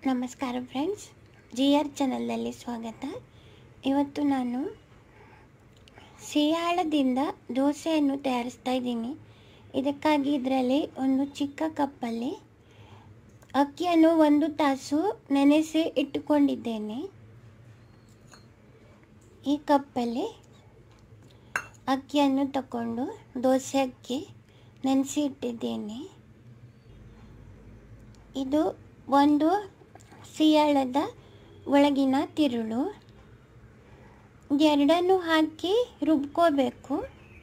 ನಮಸ್ಕಾರ friends G R ಚಾನಲ್ನಲ್ಲಿ ಸ್ವಾಗತ ಇವತ್ತು ನಾನು ಸಿಯಾಳದಿಂದ ದೋಸೆಯನ್ನು ತಯಾರಿಸ್ತಾ ಇದ್ದೀನಿ ಇದಕ್ಕಾಗಿ ಇದರಲ್ಲಿ ಒಂದು ಚಿಕ್ಕ ಕಪ್ಪಲ್ಲಿ ಅಕ್ಕಿಯನ್ನು ಒಂದು ತಾಸು ನೆನೆಸಿ ಇಟ್ಟುಕೊಂಡಿದ್ದೇನೆ ಈ ಕಪ್ಪಲ್ಲಿ ಅಕ್ಕಿಯನ್ನು ತಗೊಂಡು ದೋಸೆ ಅಕ್ಕಿ ನೆನೆಸಿ ಇಟ್ಟಿದ್ದೇನೆ ಇದು ಒಂದು ಸಿಯಾಳದ ಒಳಗಿನ ತಿರುಳು ಎರಡನ್ನು ಹಾಕಿ ರುಬ್ಕೋಬೇಕು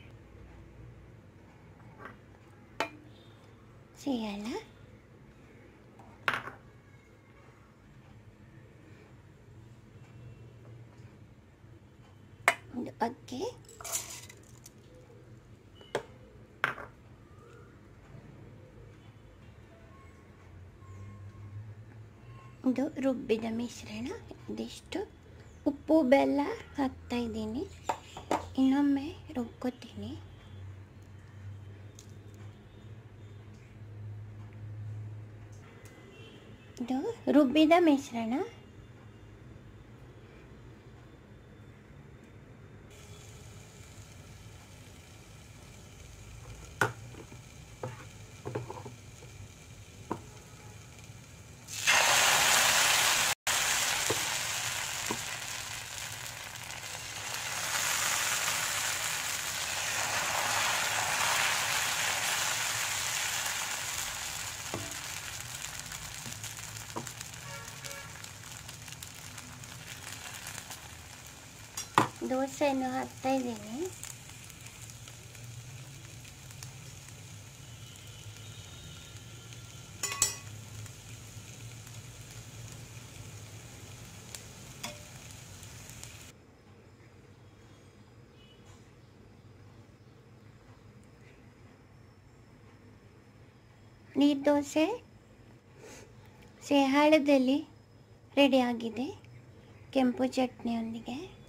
ಸಿಯಾಳ ಇದು ಅಕ್ಕಿ ಇದು ರುಬ್ಬಿದ ಮಿಶ್ರಣ ಇದಿಷ್ಟು ಉಪ್ಪು ಬೆಲ್ಲ ಹಾಕ್ತಾ ಇದ್ದೀನಿ ಇನ್ನೊಮ್ಮೆ ರುಬ್ಕೋತೀನಿ ಇದು ರುಬ್ಬಿದ ಮಿಶ್ರಣ ದೋಸೆಯನ್ನು ಹಾಕ್ತಾ ಇದ್ದೀನಿ ನೀರು ದೋಸೆ ಸೇಹಾಳದಲ್ಲಿ ರೆಡಿಯಾಗಿದೆ ಕೆಂಪು ಚಟ್ನಿಯೊಂದಿಗೆ